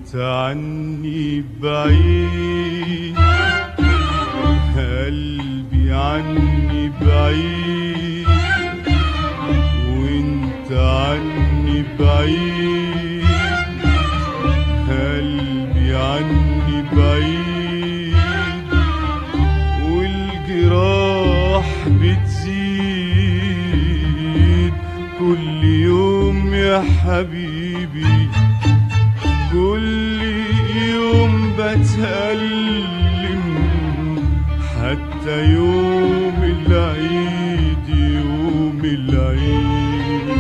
وانت عني بعيد قلبي عني بعيد وانت عني بعيد قلبي عني بعيد والجراح بتزيد كل يوم يا حبيبي كل يوم بتألم حتى يوم العيد يوم العيد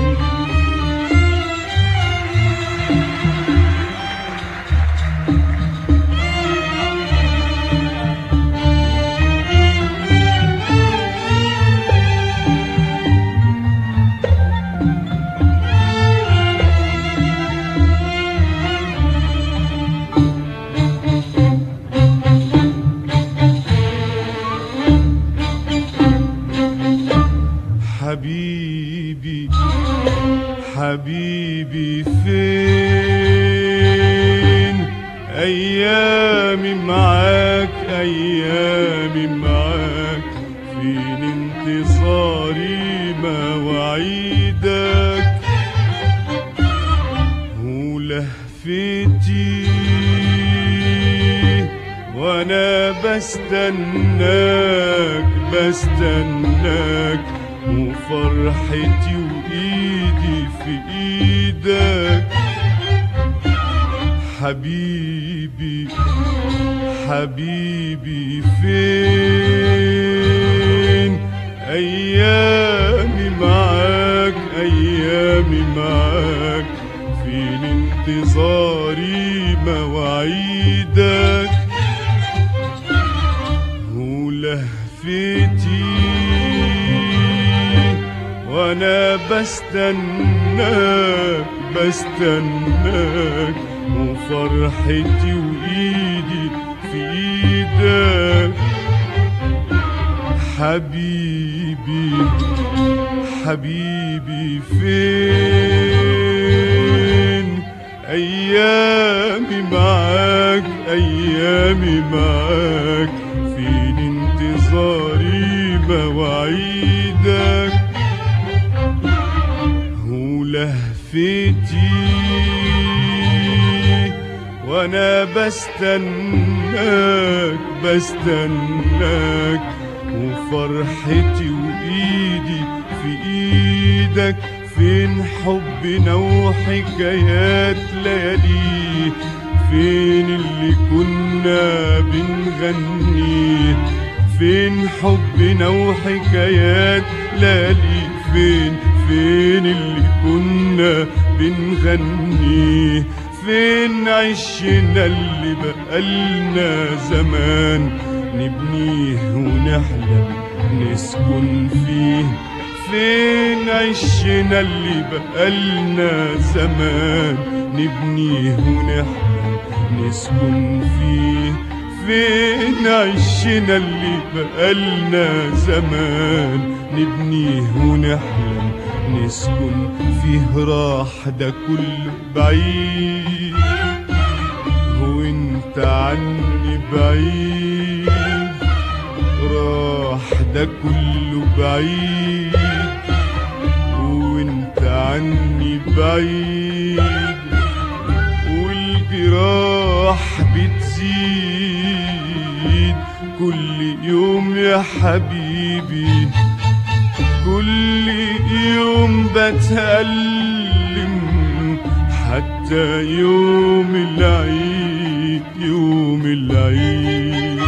حبيبي حبيبي فين ايامي معاك ايامي معاك فين انتصاري مواعيدك ولهفتي وانا بستناك بستناك وفرحتي وايدي في ايدك حبيبي حبيبي فين ايامي معاك ايامي معاك فين انتظاري مواعيدك ولهفتي وانا بستناك بستناك وفرحتي وايدي في ايدك حبيبي حبيبي فين ايامي معاك ايامي معاك فين انتظاري مواعيدك ولهفتي وانا بستناك بستناك وفرحتي وايدي في ايدك فين حبنا وحكايات ليالي فين اللي كنا بنغنيه فين حبنا وحكايات ليالي فين فين اللي كنا بنغنيه فين عشنا اللي بقالنا زمان نبنيه ونحلم نسكن فيه فين عشنا اللي بقالنا زمان نبنيه ونحلم نسكن فيه فين عشنا اللي بقالنا زمان نبنيه ونحلم نسكن فيه راح ده كله بعيد وانت عني بعيد راح ده كله بعيد وانت عني بعيد والجراح بتزيد كل يوم يا حبيبي كل يوم بتألم حتى يوم العيد يوم العيد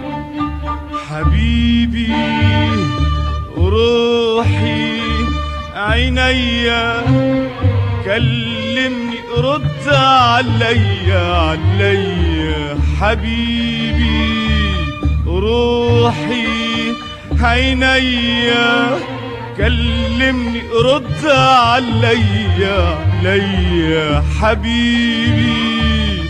حبيبي روحي عينيا كلمني رد عليا عليا حبيبي روحي عينيا كلمني رد عليا عليا حبيبي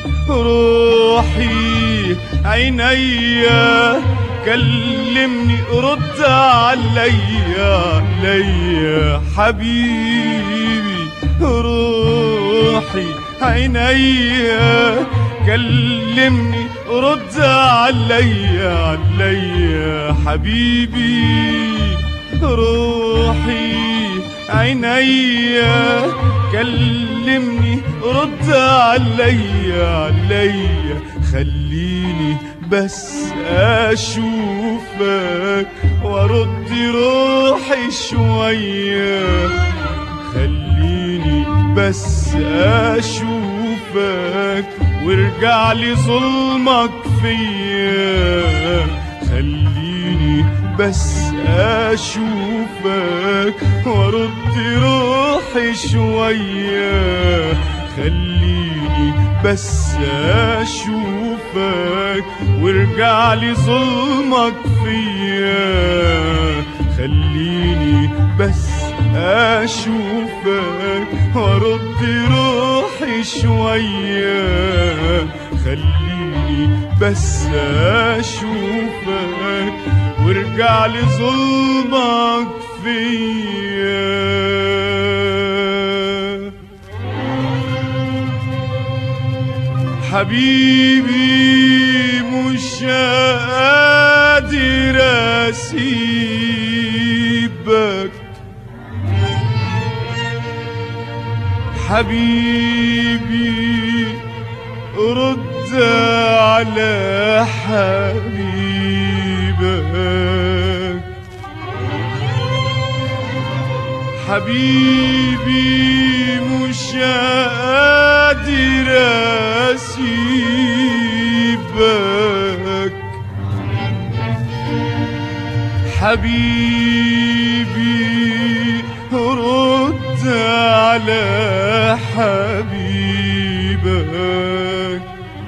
روحي عينيا كلمني رد عليا عليا حبيبي روحي عينيا كلمني رد عليا عليا حبيبي روحي عينيا كلمني رد عليا عليا خليني بس اشوفك وارد روحي شويه خليني بس اشوفك وارجع لي ظلمك فيا خليني بس اشوفك وارد روحي شويه خليني بس اشوفك وارجع لي ظلمك فيا خليني بس اشوفك وارد روحي شويه خليني بس اشوفك وارجع لي ظلمك فيا حبيبي مش قادر اسيبك حبيبي رد على حبيبك حبيبي مش قادر اسيبك حبيبي رد على حبيبك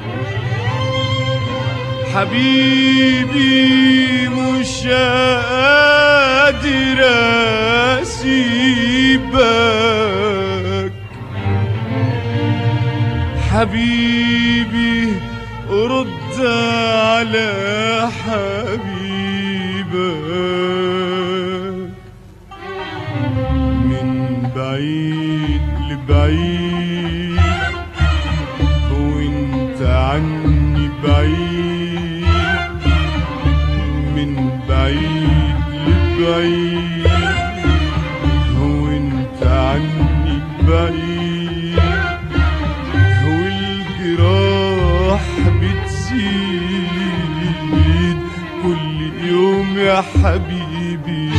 حبيبي مش قادر اسيبك حبيبي رد على حبيبك من بعيد لبعيد وانت عني بعيد من بعيد لبعيد وانت عني بعيد والجراح بتزيد كل يوم يا حبيبي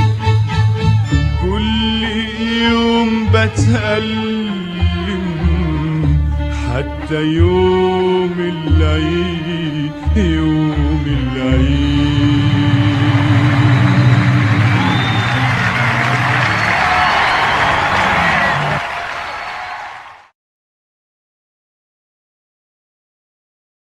كل يوم بتألم حتى يوم العيد يوم العيد